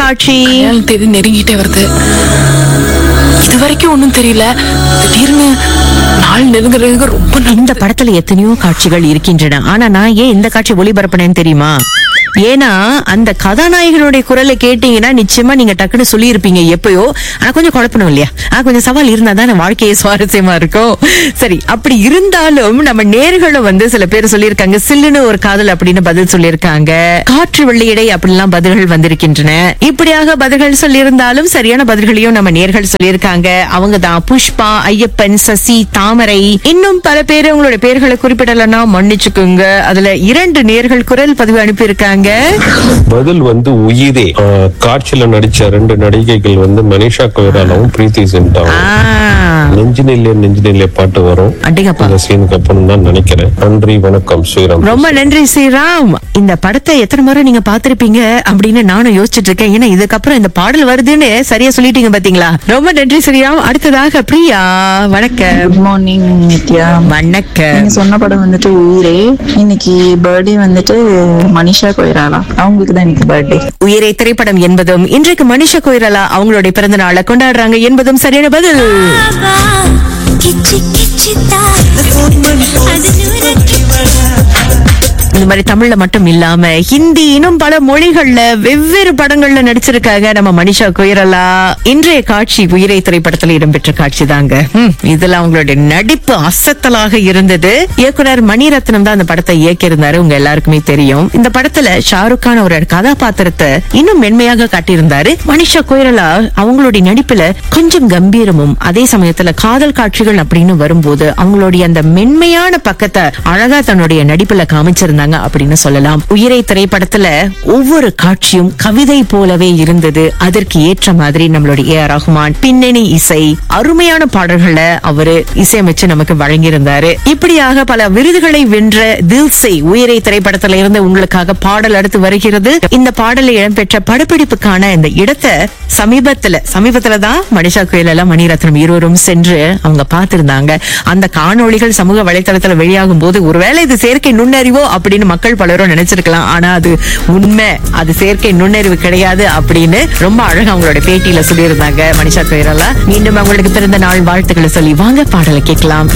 காட்சி கல்யாண தேதி நெருங்கிட்டே வருது இது வரைக்கும் ஒண்ணும் தெரியல திடீர்னு நாள் நெருங்குறது ரொம்ப இந்த நல்ல படத்துல எத்தனையோ காட்சிகள் இருக்கின்றன ஆனா நான் ஏன் இந்த காட்சி ஒளிபரப்பினேன்னு தெரியுமா ஏன்னா அந்த கதாநாயகனுடைய குரலை கேட்டீங்கன்னா நிச்சயமா நீங்க டக்குன்னு சொல்லியிருப்பீங்க எப்பயோ ஆனா கொஞ்சம் குழப்பணும் இல்லையா ஆனா கொஞ்சம் சவால் இருந்தா தான் வாழ்க்கையே சுவாரஸ்யமா இருக்கும் சரி அப்படி இருந்தாலும் நம்ம நேர்களும் வந்து சில பேர் சொல்லியிருக்காங்க சில்லுன்னு ஒரு காதல் அப்படின்னு பதில் சொல்லியிருக்காங்க காற்று வெள்ளையடை அப்படிலாம் பதில்கள் வந்திருக்கின்றன இப்படியாக பதில்கள் சொல்லியிருந்தாலும் சரியான பதில்களையும் நம்ம நேர்கள் சொல்லியிருக்காங்க அவங்க தான் புஷ்பா ஐயப்பன் சசி தாமரை இன்னும் பல பேர் உங்களுடைய பேர்களை குறிப்பிடலன்னா மன்னிச்சுக்குங்க அதுல இரண்டு நேர்கள் குரல் பதிவு அனுப்பியிருக்காங்க பதில் வந்து உயிரே ஆஹ் காட்சியில நடிச்ச ரெண்டு நடிகைகள் வந்து மனிஷா கொய்ராலாவும் பிரீத்தி சிண்டாவும் ஆ, நெஞ்சு நில்லே நெஞ்சு நில்லே பாட்டு வரும் அடேங்கப்பா. இந்த சீனுக்கு அப்புறம் தான் நினைக்கிறேன் நன்றி வணக்கம் ஸ்ரீராம் ரொம்ப நன்றி ஸ்ரீராம் இந்த படத்தை எத்தனை முறை நீங்க பாத்திருப்பீங்க அப்படின்னு நானும் யோசிச்சுட்டு இருக்கேன் ஏன்னா இதுக்கப்புறம் இந்த பாடல் வருதுன்னு சரியா சொல்லிட்டீங்க பாத்தீங்களா ரொம்ப நன்றி ஸ்ரீராம் அடுத்ததாக பிரியா வணக்கம் குட் மார்னிங் நித்யா வணக்கம் நீங்க சொன்ன படம் வந்துட்டு உயிரே இன்னைக்கு பர்த்டே வந்துட்டு மனிஷா கொய்ராலா அவங்களுக்கு தான் இன்னைக்கு பர்த்டே உயிரை திரைப்படம் என்பதும் இன்றைக்கு மனிஷ கோயிரலா அவங்களுடைய பிறந்த நாளை கொண்டாடுறாங்க என்பதும் சரியான பதில் கிச்சு கிச்சுதா அது நூறக்கு இந்த மாதிரி தமிழ்ல மட்டும் இல்லாம ஹிந்தி இன்னும் பல மொழிகள்ல வெவ்வேறு படங்கள்ல நடிச்சிருக்காங்க நம்ம மனிஷா கொய்ரலா இன்றைய காட்சி உயிரை திரைப்படத்துல இடம்பெற்ற காட்சி தாங்க ஹம், இதுல அவங்களுடைய நடிப்பு அசத்தலாக இருந்தது இயக்குனர் மணிரத்னம் தான் அந்த படத்தை இயக்கியிருந்தாரு உங்க எல்லாருக்குமே தெரியும் இந்த படத்துல ஷாருக் கான் ஒரு கதாபாத்திரத்தை இன்னும் மென்மையாக காட்டியிருந்தாரு மனிஷா கொய்ரலா அவங்களுடைய நடிப்புல கொஞ்சம் கம்பீரமும் அதே சமயத்துல காதல் காட்சிகள் அப்படின்னு வரும்போது அவங்களுடைய அந்த மென்மையான பக்கத்தை அழகா தன்னுடைய நடிப்புல காமிச்சிருந்தாங்க அப்படின்னு சொல்லலாம் உயிரை திரைப்படத்துல ஒவ்வொரு காட்சியும் கவிதை போலவே இருந்தது அதற்கு ஏற்ற மாதிரி நம்மளுடைய ஏ ஆர் ரஹ்மான் பின்னணி இசை அருமையான பாடல்களை அவரு இசையமைச்சு நமக்கு வழங்கியிருந்தாரு இப்படியாக பல விருதுகளை வென்ற தில்சை உயிரை திரைப்படத்துல இருந்து உங்களுக்காக பாடல் அடுத்து வருகிறது இந்த பாடலில் இடம்பெற்ற படப்பிடிப்புக்கான இந்த இடத்தை சமீபத்துல சமீபத்துல தான் மனிஷா கோயில் எல்லாம் மணிரத்னம் இருவரும் சென்று அவங்க பார்த்திருந்தாங்க அந்த காணொளிகள் சமூக வலைத்தளத்துல வெளியாகும் போது ஒருவேளை இது செயற்கை நுண்ணறிவோ அப்படின்னு மக்கள் பலரும் நினைச்சிருக்கலாம் ஆனா அது உண்மை அது செயற்கை நுண்ணறிவு கிடையாது அப்படின்னு ரொம்ப அழகா அவங்களோட பேட்டியில சொல்லியிருந்தாங்க மனிஷா கோயிலெல்லாம் மீண்டும் அவங்களுக்கு பிறந்த நாள் வாழ்த்துக்களை சொல்லி வாங்க பாடலை கேட்கலாம்